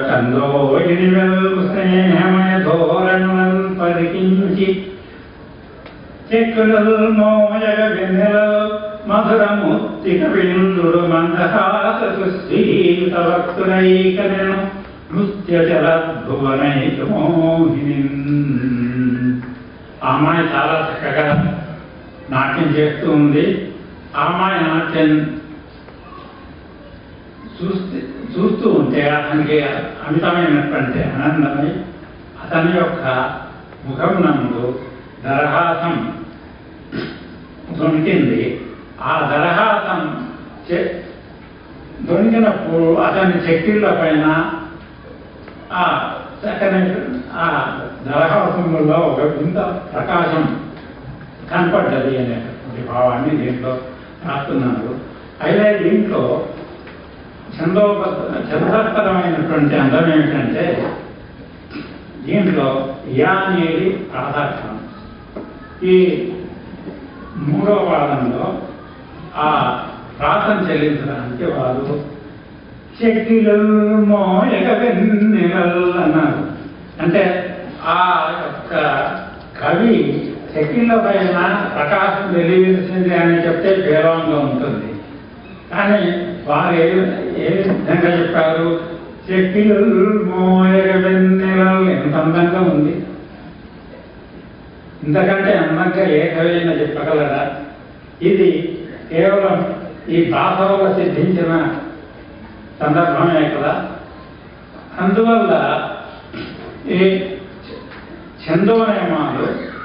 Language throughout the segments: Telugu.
కందోయిని వెల్పు స్నేహమయ ధోరణులను పరికించి చెక్కులల్ మోయగ వెన్నెల మధురముత్తిక విందుడు మందహాస సుశీత భక్తులైకనెను నృత్య జలద్భువనైక మోహిని ఆ అమ్మాయి చాలా చక్కగా నాట్యం చేస్తూ ఉంది ఆ అమ్మాయి నాట్యం చూస్తే చూస్తూ ఉంటే అతనికి అమితమైనటువంటి ఆనందమై అతని యొక్క ముఖం నందు దరహాసం దొరికింది ఆ దరహాసం చె- దొరికినప్పుడు అతని చెక్కిళ్ళ పైన ఆ చక్కని ఆ దరహాసంలో ఒక వింత ప్రకాశం కనపడ్డది అనేటువంటి భావాన్ని దీంట్లో రాస్తున్నారు అయితే దీంట్లో చందోప చందోపరమైనటువంటి అందం ఏమిటంటే దీంట్లో యా అనేది ప్రాధాన్యం ఈ మూడో వాదంలో ఆ ప్రాసం చెల్లించడానికి వారు చెక్కిలు మోయక వెన్నెలల్ అన్నారు అంటే ఆ యొక్క కవి చెక్కిళ్ళ పైన ప్రకాశం వెలివిరిసింది అని చెప్తే పేరంగా ఉంటుంది కానీ వారు ఏ ఏ విధంగా చెప్పారు చెక్కిలు మోయక వెన్నెలల్ ఎంత అందంగా ఉంది ఇంతకంటే అందంగా ఏ కవైనా చెప్పగలరా ఇది కేవలం ఈ భాష వల్ల సిద్ధించిన సందర్భమే కదా అందువల్ల ఈ ఛందోనియమాలు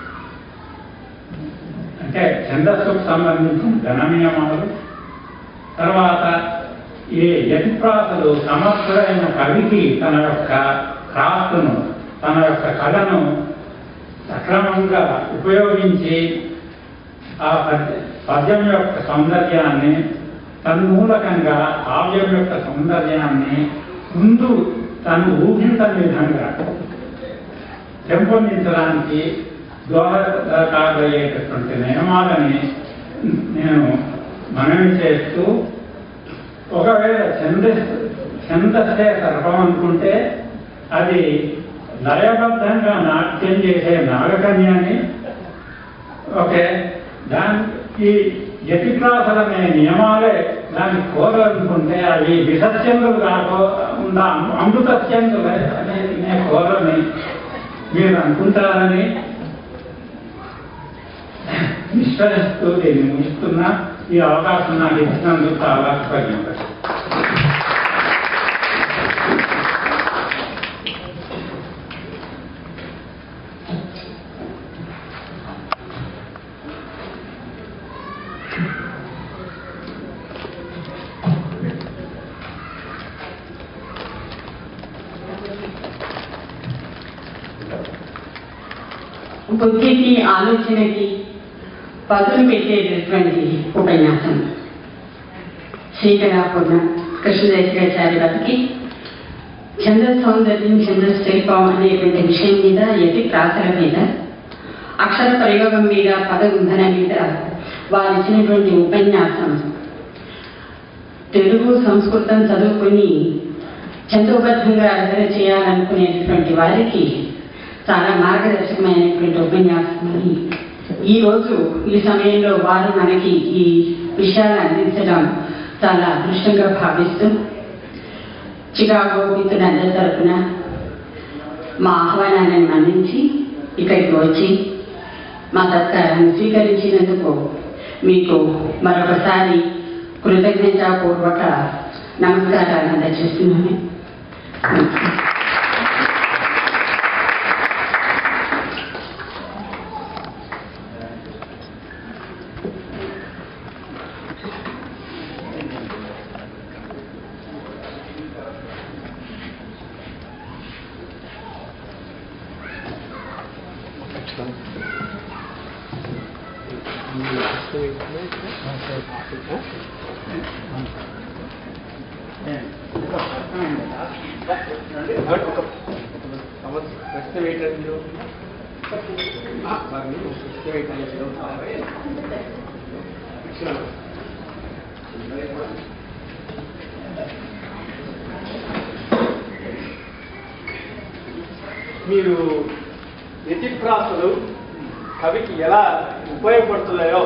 అంటే ఛందస్సుకు సంబంధించిన ఘన నియమాలు తర్వాత ఈ యతిప్రాసలు సమర్థుడైన కవికి తన యొక్క క్రాఫ్ట్ను తన యొక్క కళను సక్రమంగా ఉపయోగించి ఆ పద్య పద్యం యొక్క సౌందర్యాన్ని తన్మూలకంగా కావ్యం యొక్క సౌందర్యాన్ని ముందు తను ఊహించని విధంగా పెంపొందించడానికి దోహదకారయ్యేటటువంటి నియమాలని నేను మనవి చేస్తూ ఒకవేళ ఛందస్ ఛందస్సే సర్పం అనుకుంటే అది లయబద్ధంగా నాట్యం చేసే నాగకన్యాని ఓకే దానికి యతిక్లాసులనే నియమాలే దాన్ని కోరనుకుంటే అవి విసత్యంగులు కాకుండా అమృతత్యంగులు అనేది నేను కోరని మీరు అనుకుంటారని విశ్వసిస్తూ దీన్ని ముగిస్తున్నా ఈ అవకాశం నాకు ఇచ్చినందుకు చాలా కృతజ్ఞతలు బుద్ధికి ఆలోచనకి పదులు పెట్టేటటువంటి ఉపన్యాసం శ్రీకరాపూర్ణ కృష్ణదేశాచార్య గారికి చంద్ర సౌందర్యం చంద్ర శిల్పం అనేటువంటి విషయం మీద యతి ప్రాసల మీద అక్షర ప్రయోగం మీద పదగుంధన మీద వారు ఇచ్చినటువంటి ఉపన్యాసం తెలుగు సంస్కృతం చదువుకుని చందోబద్ధంగా రచన చేయాలనుకునేటటువంటి వారికి చాలా మార్గదర్శకమైనటువంటి ఉపన్యాసం అని ఈ రోజు ఈ సమయంలో వారు మనకి ఈ విషయాలు అందించడం చాలా అదృష్టంగా భావిస్తూ చికాగో మిత్రులందరి తరపున మా ఆహ్వానాన్ని మన్నించి ఇక్కడికి వచ్చి మా సత్కారాన్ని స్వీకరించినందుకు మీకు మరొకసారి కృతజ్ఞతాపూర్వక నమస్కారాలు అందజేస్తున్నాను మీరు యతిప్రాసలు కవికి ఎలా ఉపయోగపడుతున్నాయో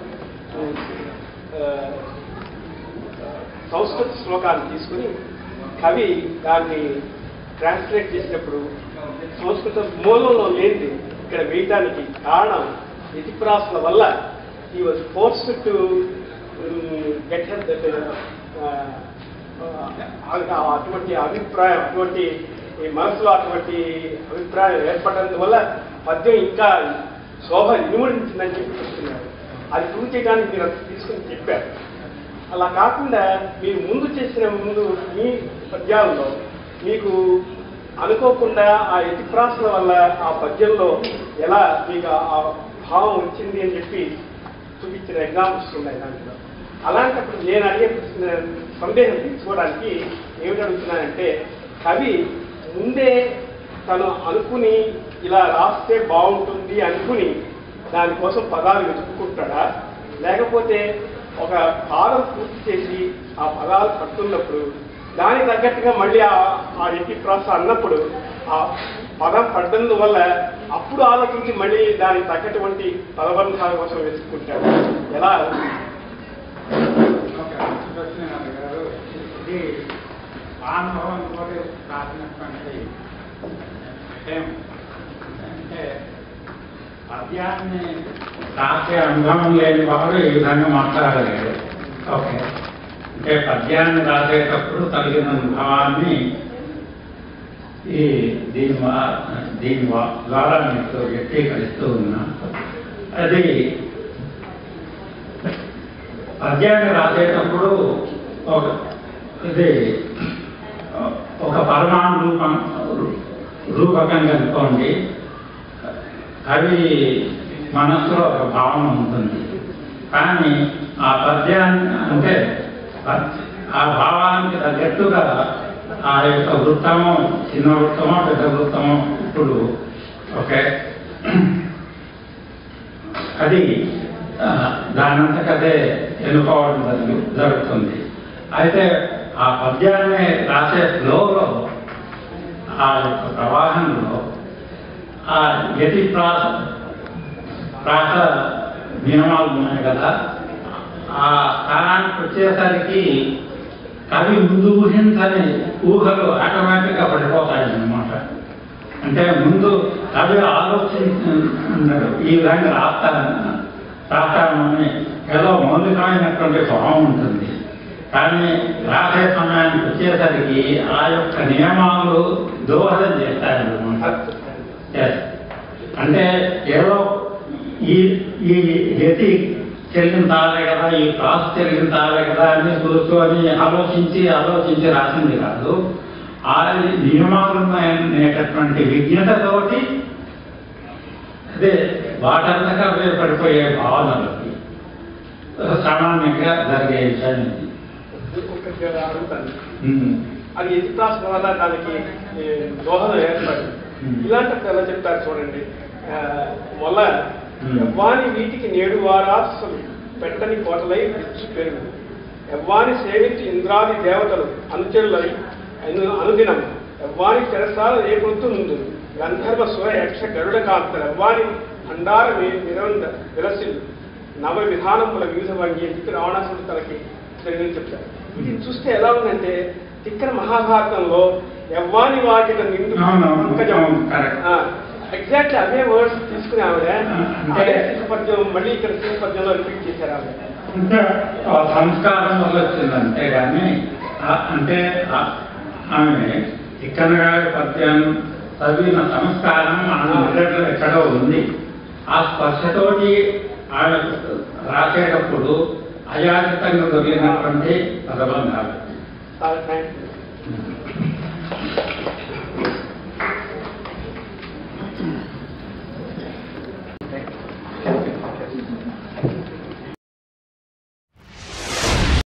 ఆ, సంస్కృత శ్లోకాన్ని తీసుకుని కవి దాన్ని ట్రాన్స్లేట్ చేసినప్పుడు సంస్కృత మూలంలో లేనిది ఇక్కడ వేయటానికి కారణం యతిప్రాసల వల్ల ఈ was force to get that అటువంటి అభిప్రాయం అటువంటి ఈ మనసులో అటువంటి అభిప్రాయం ఏర్పడడం వల్ల పద్యం ఇంకా శోభ ఇనుమడించిందని చెప్పి చెప్తున్నారు అది ప్రూవ్ చేయడానికి మీరు అది తీసుకుని చెప్పారు అలా కాకుండా మీరు ముందు చేసిన ముందు మీ పద్యాల్లో మీకు అనుకోకుండా ఆ ఎతిప్రాసల వల్ల ఆ పద్యంలో ఎలా మీకు ఆ భావం వచ్చింది అని చెప్పి చూపించిన ఎగ్జాంపుల్స్ ఉన్నాయి దాంట్లో అలాంటప్పుడు నేను అడిగే ప్రశ్న సందేహం తీసుకోవడానికి ఏమిటి అడుగుతున్నానంటే కవి ముందే తను అనుకుని ఇలా రాస్తే బాగుంటుంది అనుకుని దానికోసం పదాలు వెతుక్కుంటాడా లేకపోతే ఒక పాదం పూర్తి చేసి ఆ పదాలు పడుతున్నప్పుడు దానికి తగ్గట్టుగా మళ్ళీ ఆ ఆ ఎట్టి ప్రాస అన్నప్పుడు ఆ పదం పడ్డందు వల్ల అప్పుడు ఆలోచించి మళ్ళీ దానికి తగ్గటువంటి పదబంధాల కోసం వెతుక్కుంటాడు ఎలా ఒక ప్రశ్న అడిగారు ఇది అనుభవం కూడా రాసినటువంటి విషయం అంటే పద్యాన్ని రాసే అనుభవం లేని వారు ఈ విధంగా మాట్లాడలేరు ఓకే అంటే పద్యాన్ని రాసేటప్పుడు కలిగిన అనుభవాన్ని ఈ దీని వా- దీని వా- ద్వారా మీకు వ్యక్తీకరిస్తూ ఉన్నా అది పద్యాన్ని రాసేటప్పుడు ఒక ఇది ఒక పరమాణు రూపం రూపకంగా అనుకోండి అవి మనస్సులో ఒక భావన ఉంటుంది కానీ ఆ పద్యాన్ని అంటే పద్- ఆ భావానికి తగ్గట్టుగా ఆ యొక్క వృత్తము చిన్న వృత్తమో పెద్ద వృత్తమో ఇప్పుడు ఓకే అది ఆ, దానంతకదే ఎన్నుకోవడం జరుగు- జరుగుతుంది అయితే ఆ పద్యాన్ని రాసే ఫ్లోలో ఆ యొక్క ప్రవాహంలో ఆ యతి ప్రాస ప్రాస నియమాలు ఉన్నాయి కదా ఆ స్థానానికి వచ్చేసరికి కవి ముందు ఊహించని ఊహలు ఆటోమేటిక్గా పడిపోతాయి అన్నమాట అంటే ముందు కవి ఆలోచించాడు ఈ విధంగా రాస్తాను రాస్తామని ఏదో మౌలికమైనటువంటి భావం ఉంటుంది కానీ రాసే సమయానికి వచ్చేసరికి ఆ యొక్క నియమాలు దోహదం చేస్తాయన్నమాట Yes. అంటే ఏదో ఈ ఈ యతి చెల్లించాలి కదా ఈ క్లాస్ చెల్లించాలి కదా అని కూర్చొని ఆలోచించి ఆలోచించి రాసింది కాదు ఆ నియమాలు అనేటటువంటి విజ్ఞతతోటి అదే వాటంతగా అవే పడిపోయే భావనలకి సామాన్యంగా జరిగే విషయాన్ని ఒక్కొక్కటి అడుగుతాను ఉమ్. అది ఎతిప్రాస వల్ల దానికి ఏ, దోహదం ఏర్పడింది Hmm. ఇలాంటప్పుడు ఎలా చెప్తారు చూడండి ఆ, మొల్ల Hmm. ఎవ్వాని వీటికి నేడు వారాసలు పెట్టని కోటలై విచ్చు పెరుగు ఎవ్వాని సేవించి ఇంద్రాది దేవతలు అనుచరులై అను అనుదినం ఎవ్వాని చెరసాల ఏ గొంతు ముందు గంధర్వ సుర యక్ష గరుడ కాంతలు ఎవ్వాని అండార నిరంద విలసిల్లు నవ విధానముల వివిధ వంగి అని చెప్పి రావణాసుడు తనకి జరిగింది చెప్తారు ఇది చూస్తే ఎలా ఉందంటే తిక్కన మహాభారతంలో ఎవ్వాని వాకిట నిండు అవునవును, పంకజం. అవును, correct. ఆ, ఎగ్జాక్ట్లీ అవే వర్డ్స్ తీసుకుని ఆవిడ అంటే- అదే శిశుపద్యం మళ్ళీ ఇక్కడ శిశుపద్యంలో రిపీట్ చేశారు ఆవిడ అంటే ఆ సంస్కారం వల్ల వచ్చింది అంతేగాని ఆ- అంటే ఆ- ఆమె ఇక్కడ గారి పద్యం చదివిన సంస్కారం ఆమె మెదడులో ఎక్కడో ఉంది ఆ స్పర్శతోటి ఆమె రాసేటప్పుడు అయాచితంగా దొరికినటువంటి పదబంధాలు చాలా థ్యాంక్స్